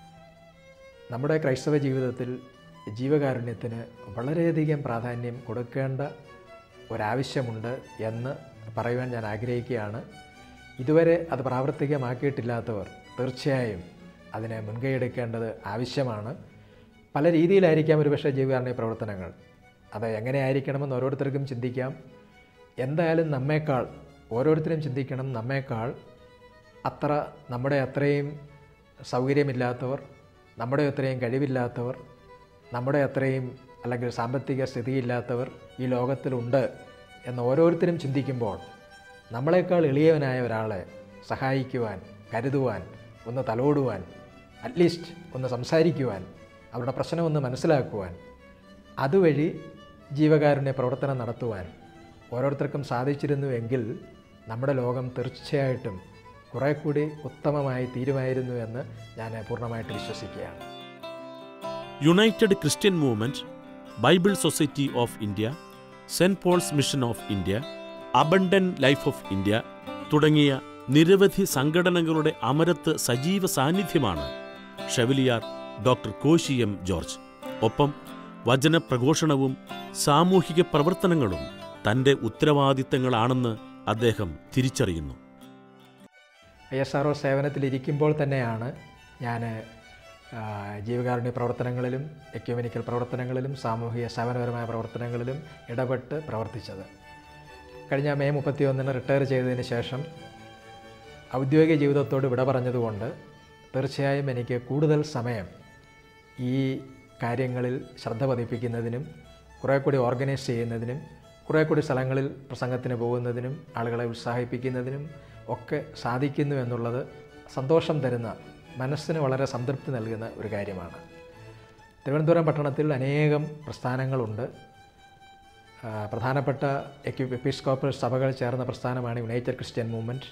നമ്മുടെ ക്രൈസ്തവ ജീവിതത്തിൽ ജീവകാരുണ്യത്തിന് വളരെയധികം പ്രാധാന്യം കൊടുക്കേണ്ട ഒരാവശ്യമുണ്ട് എന്ന് പറയുവാൻ ഞാൻ ആഗ്രഹിക്കുകയാണ് ഇതുവരെ അത് പ്രാവർത്തികമാക്കിയിട്ടില്ലാത്തവർ തീർച്ചയായും അതിനെ മുൻകൈയെടുക്കേണ്ടത് ആവശ്യമാണ് പല രീതിയിലായിരിക്കാം ഒരുപക്ഷെ ജീവകാരുണ്യ പ്രവർത്തനങ്ങൾ അത് എങ്ങനെ ആയിരിക്കണമെന്ന് ഓരോരുത്തർക്കും ചിന്തിക്കാം എന്തായാലും നമ്മേക്കാൾ ഓരോരുത്തരും ചിന്തിക്കണം നമ്മേക്കാൾ അത്ര നമ്മുടെ അത്രയും സൗകര്യമില്ലാത്തവർ നമ്മുടെ അത്രയും കഴിവില്ലാത്തവർ നമ്മുടെ അത്രയും അല്ലെങ്കിൽ സാമ്പത്തിക സ്ഥിതിയില്ലാത്തവർ ഈ ലോകത്തിലുണ്ട് എന്ന് ഓരോരുത്തരും ചിന്തിക്കുമ്പോൾ നമ്മളെക്കാൾ എളിയവനായ ഒരാളെ സഹായിക്കുവാൻ കരുതുവാൻ ഒന്ന് തലോടുവാൻ അറ്റ്ലീസ്റ്റ് ഒന്ന് സംസാരിക്കുവാൻ അവരുടെ പ്രശ്നം ഒന്ന് മനസ്സിലാക്കുവാൻ അതുവഴി ജീവകാരുണ്യ പ്രവർത്തനം നടത്തുവാൻ ഓരോരുത്തർക്കും സാധിച്ചിരുന്നുവെങ്കിൽ നമ്മുടെ ലോകം തീർച്ചയായിട്ടും കുറേ കൂടി ഉത്തമമായി തീരുമായിരുന്നു എന്ന് ഞാൻ പൂർണ്ണമായിട്ട് വിശ്വസിക്കുകയാണ് united Christian movement Bible society of India saint Paul's mission of India abundant life of India തുടങ്ങിയ നിരവധി സംഘടനകളുടെ അമരത്ത് സജീവ സാന്നിധ്യമാണ് chevalier doctor Koshy M George ഒപ്പം വചനപ്രഘോഷണവും സാമൂഹിക പ്രവർത്തനങ്ങളും തന്റെ ഉത്തരവാദിത്തങ്ങളാണെന്ന് അദ്ദേഹം തിരിച്ചറിയുന്നു ഐ എസ് ആർ ഒ സേവനത്തിലിരിക്കുമ്പോൾ തന്നെയാണ് ഞാൻ ജീവകാരുണ്യ പ്രവർത്തനങ്ങളിലും എക്യൂമെനിക്കൽ പ്രവർത്തനങ്ങളിലും സാമൂഹിക സേവനപരമായ പ്രവർത്തനങ്ങളിലും ഇടപെട്ട് പ്രവർത്തിച്ചത് കഴിഞ്ഞ മെയ് മുപ്പത്തി ഒന്നിന് റിട്ടയർ ചെയ്തതിന് ശേഷം ഔദ്യോഗിക ജീവിതത്തോട് വിട പറഞ്ഞതുകൊണ്ട് തീർച്ചയായും എനിക്ക് കൂടുതൽ സമയം ഈ കാര്യങ്ങളിൽ ശ്രദ്ധ പതിപ്പിക്കുന്നതിനും കുറേ കൂടി ഓർഗനൈസ് ചെയ്യുന്നതിനും കുറേ കൂടി സ്ഥലങ്ങളിൽ പ്രസംഗത്തിന് പോകുന്നതിനും ആളുകളെ ഉത്സാഹിപ്പിക്കുന്നതിനും ഒക്കെ സാധിക്കുന്നു എന്നുള്ളത് സന്തോഷം തരുന്ന മനസ്സിന് വളരെ സംതൃപ്തി നൽകുന്ന ഒരു കാര്യമാണ് തിരുവനന്തപുരം പട്ടണത്തിൽ അനേകം പ്രസ്ഥാനങ്ങളുണ്ട് ആ, പ്രധാനപ്പെട്ട എക്യു എപ്പിസ്കോപ്പൽ സഭകൾ ചേർന്ന പ്രസ്ഥാനമാണ് united Christian movement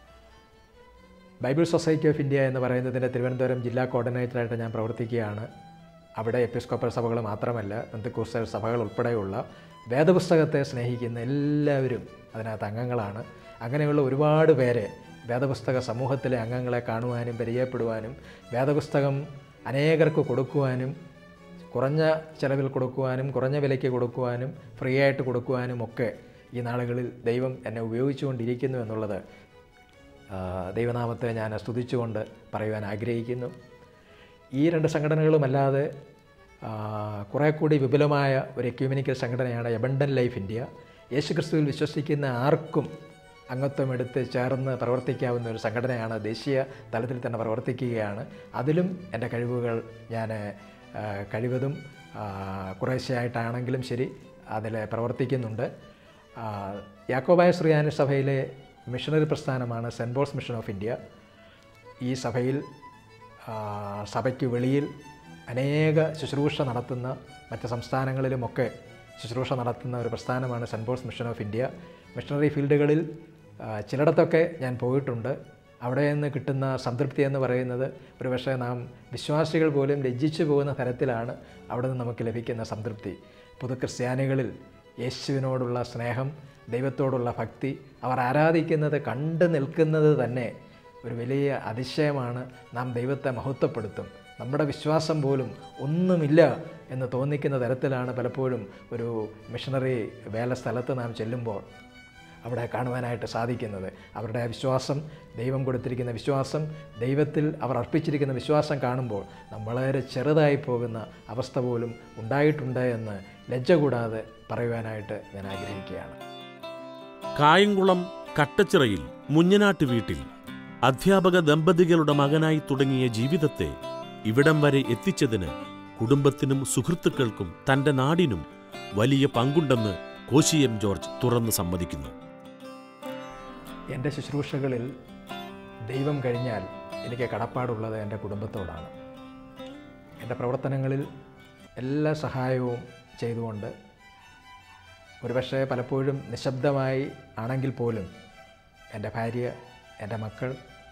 Bible society of India എന്ന് പറയുന്നതിൻ്റെ തിരുവനന്തപുരം ജില്ലാ കോർഡിനേറ്ററായിട്ട് ഞാൻ പ്രവർത്തിക്കുകയാണ് അവിടെ എപ്പിസ്കോപ്പൽ സഭകൾ മാത്രമല്ല ബന്ധുക്കൂസൽ സഭകൾ ഉൾപ്പെടെയുള്ള വേദപുസ്തകത്തെ സ്നേഹിക്കുന്ന എല്ലാവരും അതിനകത്ത് അംഗങ്ങളാണ് അങ്ങനെയുള്ള ഒരുപാട് പേരെ വേദപുസ്തക സമൂഹത്തിലെ അംഗങ്ങളെ കാണുവാനും പരിചയപ്പെടുവാനും വേദപുസ്തകം അനേകർക്ക് കൊടുക്കുവാനും കുറഞ്ഞ ചിലവിൽ കൊടുക്കുവാനും കുറഞ്ഞ വിലയ്ക്ക് കൊടുക്കുവാനും ഫ്രീ ആയിട്ട് കൊടുക്കുവാനും ഒക്കെ ഈ നാളുകളിൽ ദൈവം എന്നെ ഉപയോഗിച്ചുകൊണ്ടിരിക്കുന്നു എന്നുള്ളത് ആ, ദൈവനാമത്തെ ഞാൻ സ്തുതിച്ചുകൊണ്ട് പറയുവാൻ ആഗ്രഹിക്കുന്നു ഈ രണ്ട് സംഘടനകളുമല്ലാതെ ആ, കുറേ കൂടി വിപുലമായ ഒരു എക്യൂമിനിക്കൽ സംഘടനയാണ് എബണ്ടൻ ലൈഫ് ഇന്ത്യ യേശുക്രിസ്തുവിൽ വിശ്വസിക്കുന്ന ആർക്കും അംഗത്വം എടുത്ത് ചേർന്ന് പ്രവർത്തിക്കാവുന്ന ഒരു സംഘടനയാണ് ദേശീയ തലത്തിൽ തന്നെ പ്രവർത്തിക്കുകയാണ് അതിലും എൻ്റെ കഴിവുകൾ ഞാൻ ആ, കഴിവതും ആ, കുറേശ്ശെയായിട്ടാണെങ്കിലും ശരി അതിൽ പ്രവർത്തിക്കുന്നുണ്ട് ആ, യാക്കോബായ ശ്രീയാനി സഭയിലെ മിഷണറി പ്രസ്ഥാനമാണ് saint Paul's mission of India ഈ സഭയിൽ ആ, സഭയ്ക്ക് വെളിയിൽ അനേക ശുശ്രൂഷ നടത്തുന്ന മറ്റ് സംസ്ഥാനങ്ങളിലുമൊക്കെ ശുശ്രൂഷ നടത്തുന്ന ഒരു പ്രസ്ഥാനമാണ് saint Paul's mission of India missionary ഫീൽഡുകളിൽ ആ, ചിലയിടത്തൊക്കെ ഞാൻ പോയിട്ടുണ്ട് അവിടെ നിന്ന് കിട്ടുന്ന സംതൃപ്തി എന്ന് പറയുന്നത് ഒരുപക്ഷെ നാം വിശ്വാസികൾ പോലും ലജ്ജിച്ചു പോകുന്ന തരത്തിലാണ് അവിടെ നിന്ന് നമുക്ക് ലഭിക്കുന്ന സംതൃപ്തി പുതു ക്രിസ്ത്യാനികളിൽ യേശുവിനോടുള്ള സ്നേഹം ദൈവത്തോടുള്ള ഭക്തി അവർ ആരാധിക്കുന്നത് കണ്ടു നിൽക്കുന്നത് തന്നെ ഒരു വലിയ അതിശയമാണ് നാം ദൈവത്തെ മഹത്വപ്പെടുത്തും നമ്മുടെ വിശ്വാസം പോലും ഒന്നുമില്ല എന്ന് തോന്നിക്കുന്ന തരത്തിലാണ് പലപ്പോഴും ഒരു മിഷണറി വേല സ്ഥലത്ത് നാം ചെല്ലുമ്പോൾ അവിടെ കാണുവാനായിട്ട് സാധിക്കുന്നത് അവരുടെ ആ വിശ്വാസം ദൈവം കൊടുത്തിരിക്കുന്ന വിശ്വാസം ദൈവത്തിൽ അവർ അർപ്പിച്ചിരിക്കുന്ന വിശ്വാസം കാണുമ്പോൾ നാം വളരെ ചെറുതായി പോകുന്ന അവസ്ഥ പോലും ഉണ്ടായിട്ടുണ്ട് എന്ന് ലജ്ജ കൂടാതെ പറയുവാനായിട്ട് ഞാൻ ആഗ്രഹിക്കുകയാണ് കായംകുളം കട്ടച്ചിറയിൽ മുഞ്ഞനാട്ട് വീട്ടിൽ അധ്യാപക ദമ്പതികളുടെ മകനായി തുടങ്ങിയ ജീവിതത്തെ ഇവിടം വരെ എത്തിച്ചതിന് കുടുംബത്തിനും സുഹൃത്തുക്കൾക്കും തന്റെ നാടിനും വലിയ പങ്കുണ്ടെന്ന് കോശി എം ജോർജ് തുറന്ന് സമ്മതിക്കുന്നു എൻ്റെ ശുശ്രൂഷകളിൽ ദൈവം കഴിഞ്ഞാൽ എനിക്ക് കടപ്പാടുള്ളത് എൻ്റെ കുടുംബത്തോടാണ് എൻ്റെ പ്രവർത്തനങ്ങളിൽ എല്ലാ സഹായവും ചെയ്തുകൊണ്ട് ഒരുപക്ഷെ പലപ്പോഴും നിശബ്ദമായി ആണെങ്കിൽ പോലും എൻ്റെ ഭാര്യ എൻ്റെ മക്കൾ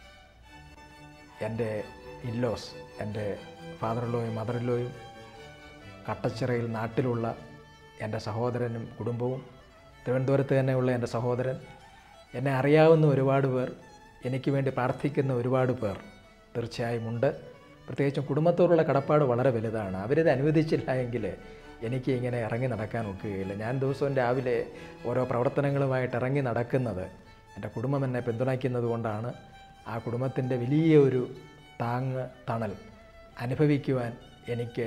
എൻ്റെ ഇല്ലോസ് എൻ്റെ ഫാദറിലോയും മദറിലോയും കട്ടച്ചിറയിൽ നാട്ടിലുള്ള എൻ്റെ സഹോദരനും കുടുംബവും തിരുവനന്തപുരത്ത് തന്നെയുള്ള എൻ്റെ സഹോദരൻ എന്നെ അറിയാവുന്ന ഒരുപാട് പേർ എനിക്ക് വേണ്ടി പ്രാർത്ഥിക്കുന്ന ഒരുപാട് പേർ തീർച്ചയായും ഉണ്ട് പ്രത്യേകിച്ചും കുടുംബത്തോടുള്ള കടപ്പാട് വളരെ വലുതാണ് അവരിത് അനുവദിച്ചില്ല എങ്കിൽ എനിക്ക് ഇങ്ങനെ ഇറങ്ങി നടക്കാൻ ഒക്കുകയില്ല ഞാൻ ദിവസവും രാവിലെ ഓരോ പ്രവർത്തനങ്ങളുമായിട്ട് ഇറങ്ങി നടക്കുന്നത് എൻ്റെ കുടുംബം എന്നെ പിന്തുണയ്ക്കുന്നത് കൊണ്ടാണ് ആ കുടുംബത്തിൻ്റെ വലിയ ഒരു താങ്ങ് തണൽ അനുഭവിക്കുവാൻ എനിക്ക്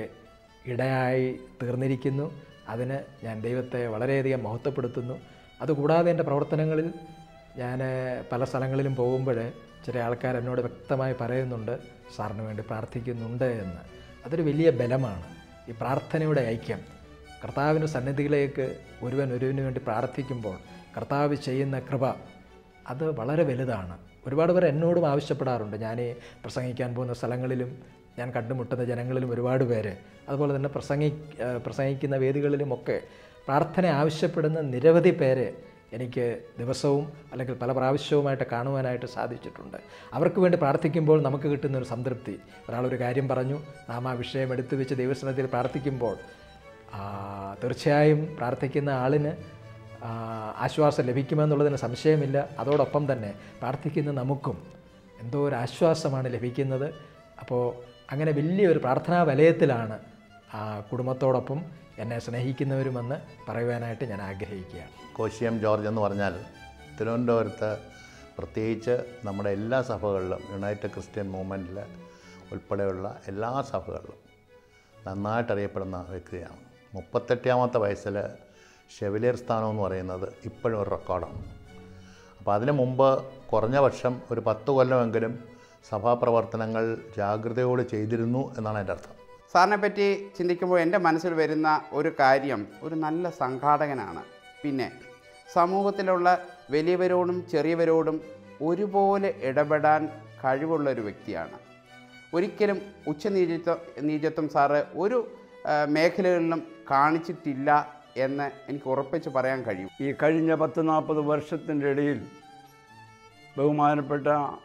ഇടയായി തീർന്നിരിക്കുന്നു അതിന് ഞാൻ ദൈവത്തെ വളരെയധികം മഹത്വപ്പെടുത്തുന്നു അതുകൂടാതെ എൻ്റെ പ്രവർത്തനങ്ങളിൽ ഞാൻ പല സ്ഥലങ്ങളിലും പോകുമ്പോൾ ചില ആൾക്കാർ എന്നോട് വ്യക്തമായി പറയുന്നുണ്ട് സാറിന് വേണ്ടി പ്രാർത്ഥിക്കുന്നുണ്ട് എന്ന് അതൊരു വലിയ ബലമാണ് ഈ പ്രാർത്ഥനയുടെ ഐക്യം കർത്താവിൻ്റെ സന്നിധിയിലേക്ക് ഒരുവൻ ഒരുവിന് വേണ്ടി പ്രാർത്ഥിക്കുമ്പോൾ കർത്താവ് ചെയ്യുന്ന കൃപ അത് വളരെ വലുതാണ് ഒരുപാട് പേർ എന്നോടും ആവശ്യപ്പെടാറുണ്ട് ഞാൻ ഈ പ്രസംഗിക്കാൻ പോകുന്ന സ്ഥലങ്ങളിലും ഞാൻ കണ്ടുമുട്ടുന്ന ജനങ്ങളിലും ഒരുപാട് പേര് അതുപോലെ തന്നെ പ്രസംഗി ഏഹ് പ്രസംഗിക്കുന്ന വേദികളിലുമൊക്കെ പ്രാർത്ഥന ആവശ്യപ്പെടുന്ന നിരവധി പേര് എനിക്ക് ദിവസവും അല്ലെങ്കിൽ പല പ്രാവശ്യവുമായിട്ട് കാണുവാനായിട്ട് സാധിച്ചിട്ടുണ്ട് അവർക്ക് വേണ്ടി പ്രാർത്ഥിക്കുമ്പോൾ നമുക്ക് കിട്ടുന്ന ഒരു സംതൃപ്തി ഒരാളൊരു കാര്യം പറഞ്ഞു നാം ആ വിഷയം എടുത്തു വെച്ച് ദൈവസ്നത്തിൽ പ്രാർത്ഥിക്കുമ്പോൾ ആ, തീർച്ചയായും പ്രാർത്ഥിക്കുന്ന ആളിന് ആ, ആശ്വാസം ലഭിക്കുമെന്നുള്ളതിന് സംശയമില്ല അതോടൊപ്പം തന്നെ പ്രാർത്ഥിക്കുന്ന നമുക്കും എന്തോ ഒരു ആശ്വാസമാണ് ലഭിക്കുന്നത് അപ്പോൾ അങ്ങനെ വലിയൊരു പ്രാർത്ഥനാ വലയത്തിലാണ് ആ കുടുംബത്തോടൊപ്പം എന്നെ സ്നേഹിക്കുന്നവരുമെന്ന് പറയുവാനായിട്ട് ഞാൻ ആഗ്രഹിക്കുകയാണ് കോശിയം ജോർജ് എന്ന് പറഞ്ഞാൽ തിരുവനന്തപുരത്ത് പ്രത്യേകിച്ച് നമ്മുടെ എല്ലാ സഭകളിലും യുണൈറ്റഡ് ക്രിസ്ത്യൻ മൂവ്മെൻറ്റിൽ ഉൾപ്പെടെയുള്ള എല്ലാ സഭകളിലും നന്നായിട്ട് അറിയപ്പെടുന്ന വ്യക്തിയാണ് മുപ്പത്തെട്ടാമത്തെ വയസ്സിൽ ഷെവിലിയർ സ്ഥാനം എന്ന് പറയുന്നത് ഇപ്പോഴും ഒരു റെക്കോർഡാണ് അപ്പോൾ അതിനു മുമ്പ് കുറഞ്ഞ വർഷം ഒരു പത്ത് കൊല്ലമെങ്കിലും സഭാപ്രവർത്തനങ്ങൾ ജാഗ്രതയോടെ ചെയ്തിരുന്നു എന്നാണ് എൻ്റെ അർത്ഥം സാറിനെ പറ്റി ചിന്തിക്കുമ്പോൾ എൻ്റെ മനസ്സിൽ വരുന്ന ഒരു കാര്യം ഒരു നല്ല സംഘാടകനാണ് പിന്നെ സമൂഹത്തിലുള്ള വലിയവരോടും ചെറിയവരോടും ഒരുപോലെ ഇടപെടാൻ കഴിവുള്ള ഒരു വ്യക്തിയാണ് ഒരിക്കലും ഉച്ചനീചത്വം നീചത്വം സാറ് ഒരു ആ, മേഖലകളിലും കാണിച്ചിട്ടില്ല എന്ന് എനിക്ക് ഉറപ്പിച്ച് പറയാൻ കഴിയും ഈ കഴിഞ്ഞ പത്ത് നാൽപ്പത് വർഷത്തിൻ്റെ ഇടയിൽ ബഹുമാനപ്പെട്ട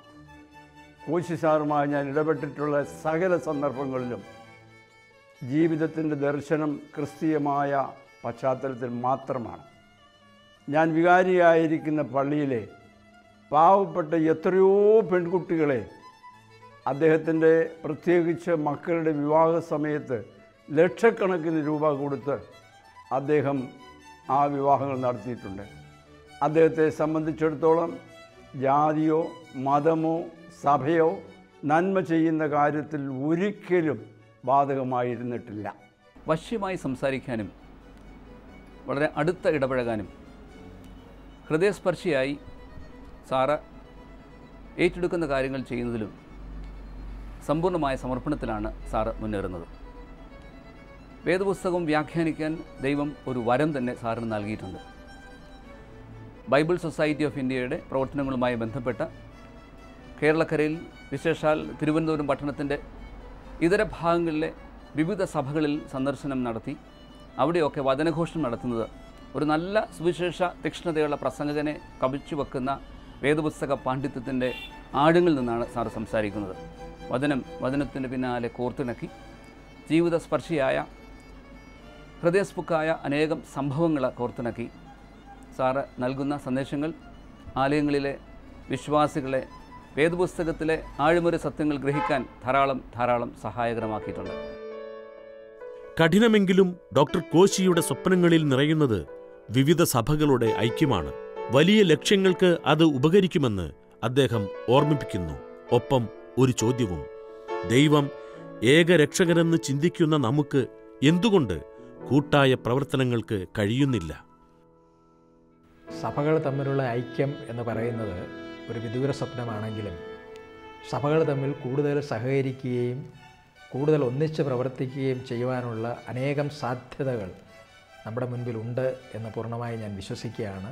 കോശി സാറുമായി ഞാൻ ഇടപെട്ടിട്ടുള്ള സകല സന്ദർഭങ്ങളിലും ജീവിതത്തിൻ്റെ ദർശനം ക്രിസ്തീയമായ പശ്ചാത്തലത്തിൽ മാത്രമാണ് ഞാൻ വികാരിയായിരിക്കുന്ന പള്ളിയിലെ പാവപ്പെട്ട എത്രയോ പെൺകുട്ടികളെ അദ്ദേഹത്തിൻ്റെ പ്രത്യേകിച്ച് മക്കളുടെ വിവാഹ സമയത്ത് ലക്ഷക്കണക്കിന് രൂപ കൊടുത്ത് അദ്ദേഹം ആ വിവാഹങ്ങൾ നടത്തിയിട്ടുണ്ട് അദ്ദേഹത്തെ സംബന്ധിച്ചിടത്തോളം ജാതിയോ മതമോ സഭയോ നന്മ ചെയ്യുന്ന കാര്യത്തിൽ ഒരിക്കലും ബാധകമായിരുന്നിട്ടില്ല വശ്യമായി സംസാരിക്കാനും വളരെ അടുത്ത ഇടപഴകാനും ഹൃദയസ്പർശിയായി സാറ് ഏറ്റെടുക്കുന്ന കാര്യങ്ങൾ ചെയ്യുന്നതിലും സമ്പൂർണ്ണമായ സമർപ്പണത്തിലാണ് സാറ് മുന്നേറുന്നത് വേദപുസ്തകം വ്യാഖ്യാനിക്കാൻ ദൈവം ഒരു വരം തന്നെ സാറിന് നൽകിയിട്ടുണ്ട് ബൈബിൾ സൊസൈറ്റി ഓഫ് ഇന്ത്യയുടെ പ്രവർത്തനങ്ങളുമായി ബന്ധപ്പെട്ട കേരളക്കരയിൽ വിശേഷാൽ തിരുവനന്തപുരം പട്ടണത്തിൻ്റെ ഇതര ഭാഗങ്ങളിലെ വിവിധ സഭകളിൽ സന്ദർശനം നടത്തി അവിടെയൊക്കെ വചനഘോഷണം നടത്തുന്നത് ഒരു നല്ല സുവിശേഷ തീക്ഷ്ണതയുള്ള പ്രസംഗകനെ കവിച്ചു വെക്കുന്ന വേദപുസ്തക പാണ്ഡിത്യത്തിൻ്റെ ആഴങ്ങളിൽ നിന്നാണ് സാറ് സംസാരിക്കുന്നത് വചനം വചനത്തിൻ്റെ പിന്നാലെ കോർത്തിണക്കി ജീവിതസ്പർശിയായ ഹൃദയസ്പുക്കായ അനേകം സംഭവങ്ങൾ കോർത്തിണക്കി സാറ് നൽകുന്ന സന്ദേശങ്ങൾ ആലയങ്ങളിലെ വിശ്വാസികളെ വേദപുസ്തകത്തിലെ ആഴിമുര സത്യങ്ങൾ ഗ്രഹിക്കാൻ ധാരാളം ധാരാളം സഹായകരമാക്കിയിട്ടുണ്ട് കഠിനമെങ്കിലും ഡോക്ടർ കോശിയുടെ സ്വപ്നങ്ങളിൽ നിറയുന്നത് വിവിധ സഭകളുടെ ഐക്യമാണ് വലിയ ലക്ഷ്യങ്ങൾക്ക് അത് ഉപകരിക്കുമെന്ന് അദ്ദേഹം ഓർമ്മിപ്പിക്കുന്നു ഒപ്പം ഒരു ചോദ്യവും ദൈവം ഏകരക്ഷകനെന്ന് ചിന്തിക്കുന്ന നമുക്ക് എന്തുകൊണ്ട് കൂട്ടായ പ്രവർത്തനങ്ങൾക്ക് കഴിയുന്നില്ല സഭകൾ തമ്മിലുള്ള ഐക്യം എന്ന് പറയുന്നത് ഒരു വിദൂര സ്വപ്നമാണെങ്കിലും സഭകൾ തമ്മിൽ കൂടുതൽ സഹകരിക്കുകയും കൂടുതൽ ഒന്നിച്ച് പ്രവർത്തിക്കുകയും ചെയ്യുവാനുള്ള അനേകം സാധ്യതകൾ നമ്മുടെ മുൻപിലുണ്ട് എന്ന് പൂർണ്ണമായി ഞാൻ വിശ്വസിക്കുകയാണ്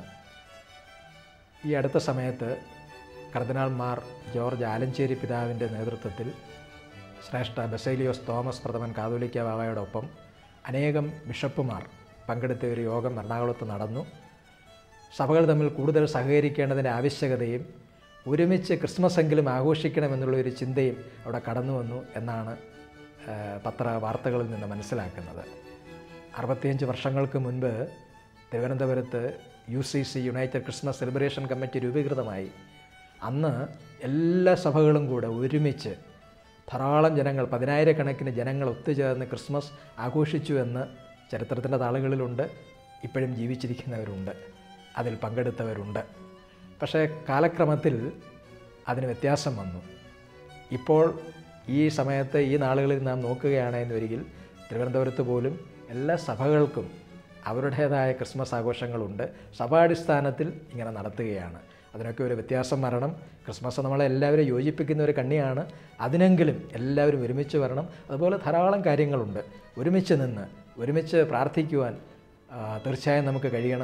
ഈ അടുത്ത സമയത്ത് കർദിനാൾ മാർ ജോർജ് ആലഞ്ചേരി പിതാവിൻ്റെ നേതൃത്വത്തിൽ ശ്രേഷ്ഠ ബസേലിയോസ് തോമസ് പ്രഥമൻ കാതോലിക്ക ബാവയോടൊപ്പം അനേകം ബിഷപ്പുമാർ പങ്കെടുത്ത ഒരു യോഗം എറണാകുളത്ത് നടന്നു സഭകൾ തമ്മിൽ കൂടുതൽ സഹകരിക്കേണ്ടതിൻ്റെ ആവശ്യകതയും ഒരുമിച്ച് ക്രിസ്മസ് എങ്കിലും ആഘോഷിക്കണമെന്നുള്ള ഒരു ചിന്തയും അവിടെ കടന്നു വന്നു എന്നാണ് ആ, പത്ര വാർത്തകളിൽ നിന്ന് മനസ്സിലാക്കുന്നത് അറുപത്തിയഞ്ച് വർഷങ്ങൾക്ക് മുൻപ് തിരുവനന്തപുരത്ത് U C C united Christmas celebration committee രൂപീകൃതമായി അന്ന് എല്ലാ സഭകളും കൂടെ ഒരുമിച്ച് ധാരാളം ജനങ്ങൾ പതിനായിരക്കണക്കിന് ജനങ്ങൾ ഒത്തുചേർന്ന് ക്രിസ്മസ് ആഘോഷിച്ചു എന്ന് ചരിത്രത്തിൻ്റെ താളുകളിലുണ്ട് ഇപ്പോഴും ജീവിച്ചിരിക്കുന്നവരുണ്ട് അതിൽ പങ്കെടുത്തവരുണ്ട് പക്ഷേ കാലക്രമത്തിൽ അതിന് വ്യത്യാസം വന്നു ഇപ്പോൾ ഈ സമയത്ത് ഈ നാളുകളിൽ നാം നോക്കുകയാണ് എന്ന് വരികിൽ തിരുവനന്തപുരത്ത് പോലും എല്ലാ സഭകൾക്കും അവരുടേതായ ക്രിസ്മസ് ആഘോഷങ്ങളുണ്ട് സഭാടിസ്ഥാനത്തിൽ ഇങ്ങനെ നടത്തുകയാണ് അതിനൊക്കെ ഒരു വ്യത്യാസം വരണം ക്രിസ്മസ് നമ്മളെ എല്ലാവരും യോജിപ്പിക്കുന്ന ഒരു കണ്ണിയാണ് അതിനെങ്കിലും എല്ലാവരും ഒരുമിച്ച് വരണം അതുപോലെ ധാരാളം കാര്യങ്ങളുണ്ട് ഒരുമിച്ച് നിന്ന് ഒരുമിച്ച് പ്രാർത്ഥിക്കുവാൻ ആ, തീർച്ചയായും നമുക്ക് കഴിയണം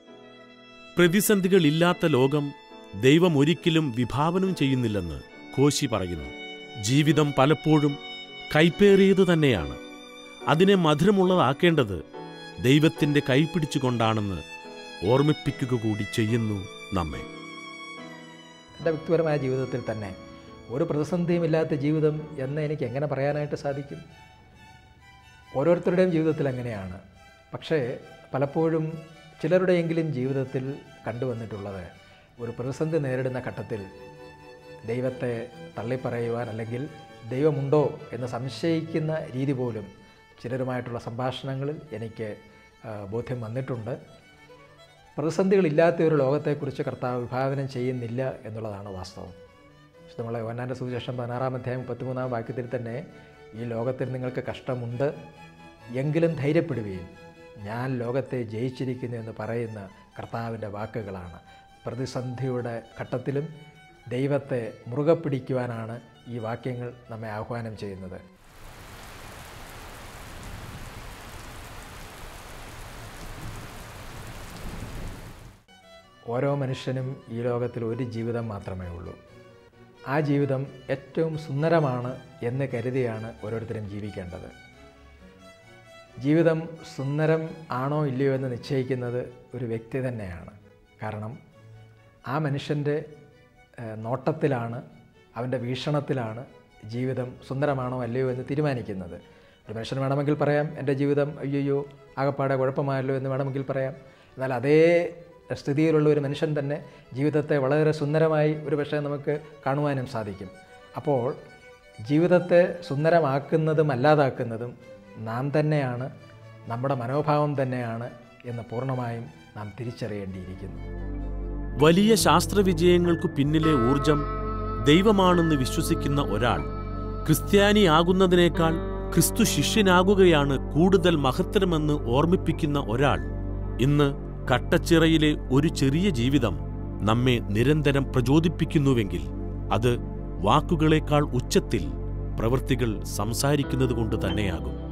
പ്രതിസന്ധികളില്ലാത്ത ലോകം ദൈവം ഒരിക്കലും വിഭാവനം ചെയ്യുന്നില്ലെന്ന് കോശി പറയുന്നു ജീവിതം പലപ്പോഴും കൈപ്പേറിയത് തന്നെയാണ് അതിനെ മധുരമുള്ളതാക്കേണ്ടത് ദൈവത്തിൻ്റെ കൈപിടിച്ചുകൊണ്ടാണെന്ന് ഓർമ്മിപ്പിക്കുക കൂടി ചെയ്യുന്നു നമ്മെ എൻ്റെ വ്യക്തിപരമായ ജീവിതത്തിൽ തന്നെ ഒരു പ്രതിസന്ധിയും ഇല്ലാത്ത ജീവിതം എന്ന് എനിക്ക് എങ്ങനെ പറയാനായിട്ട് സാധിക്കും ഓരോരുത്തരുടെയും ജീവിതത്തിൽ അങ്ങനെയാണ് പക്ഷേ പലപ്പോഴും ചിലരുടെയെങ്കിലും ജീവിതത്തിൽ കണ്ടുവന്നിട്ടുള്ളത് ഒരു പ്രതിസന്ധി നേരിടുന്ന ഘട്ടത്തിൽ ദൈവത്തെ തള്ളിപ്പറയുവാൻ അല്ലെങ്കിൽ ദൈവമുണ്ടോ എന്ന് സംശയിക്കുന്ന രീതി പോലും ചിലരുമായിട്ടുള്ള സംഭാഷണങ്ങളിൽ എനിക്ക് ആ, ബോധ്യം വന്നിട്ടുണ്ട് പ്രതിസന്ധികളില്ലാത്ത ഒരു ലോകത്തെക്കുറിച്ച് കർത്താവ് വിഭാവനം ചെയ്യുന്നില്ല എന്നുള്ളതാണ് വാസ്തവം നമ്മളെ യോന്നാൻ്റെ സുവിശേഷം പതിനാറാം അധ്യായം മുപ്പത്തിമൂന്നാം വാക്യത്തിൽ തന്നെ ഈ ലോകത്തിൽ നിങ്ങൾക്ക് കഷ്ടമുണ്ട് എങ്കിലും ധൈര്യപ്പെടുകയും ഞാൻ ലോകത്തെ ജയിച്ചിരിക്കുന്നു എന്ന് പറയുന്ന കർത്താവിൻ്റെ വാക്കുകളാണ് പ്രതിസന്ധിയുടെ ഘട്ടത്തിലും ദൈവത്തെ മുറുകെ പിടിക്കുവാനാണ് ഈ വാക്യങ്ങൾ നമ്മെ ആഹ്വാനം ചെയ്യുന്നത് ഓരോ മനുഷ്യനും ഈ ലോകത്തിൽ ഒരു ജീവിതം മാത്രമേ ഉള്ളൂ ആ ജീവിതം ഏറ്റവും സുന്ദരമാണ് എന്ന് കരുതിയാണ് ഓരോരുത്തരും ജീവിക്കേണ്ടത് ജീവിതം സുന്ദരം ആണോ ഇല്ലയോ എന്ന് നിശ്ചയിക്കുന്നത് ഒരു വ്യക്തി തന്നെയാണ് കാരണം ആ മനുഷ്യൻ്റെ ഏഹ്, നോട്ടത്തിലാണ് അവൻ്റെ വീക്ഷണത്തിലാണ് ജീവിതം സുന്ദരമാണോ അല്ലയോ എന്ന് തീരുമാനിക്കുന്നത് ഒരു മനുഷ്യന് വേണമെങ്കിൽ പറയാം എൻ്റെ ജീവിതം അയ്യോ ആകപ്പാടെ കുഴപ്പമായല്ലോ എന്ന് വേണമെങ്കിൽ പറയാം എന്നാൽ അതേ സ്ഥിതിയിലുള്ള ഒരു മനുഷ്യൻ തന്നെ ജീവിതത്തെ വളരെ സുന്ദരമായി ഒരു പക്ഷേ നമുക്ക് കാണുവാനും സാധിക്കും അപ്പോൾ ജീവിതത്തെ സുന്ദരമാക്കുന്നതും അല്ലാതാക്കുന്നതും നാം തന്നെയാണ് നമ്മുടെ മനോഭാവം തന്നെയാണ് എന്ന് പൂർണ്ണമായും നാം തിരിച്ചറിയേണ്ടിയിരിക്കുന്നു വലിയ ശാസ്ത്രവിജയങ്ങൾക്കു പിന്നിലെ ഊർജം ദൈവമാണെന്ന് വിശ്വസിക്കുന്ന ഒരാൾ ക്രിസ്ത്യാനിയാകുന്നതിനേക്കാൾ ക്രിസ്തു ശിഷ്യനാകുകയാണ് കൂടുതൽ മഹത്തരമെന്ന് ഓർമ്മിപ്പിക്കുന്ന ഒരാൾ ഇന്ന് കട്ടച്ചിറയിലെ ഒരു ചെറിയ ജീവിതം നമ്മെ നിരന്തരം പ്രചോദിപ്പിക്കുന്നുവെങ്കിൽ അത് വാക്കുകളേക്കാൾ ഉച്ചത്തിൽ പ്രവൃത്തികൾ സംസാരിക്കുന്നതുകൊണ്ട് തന്നെയാകും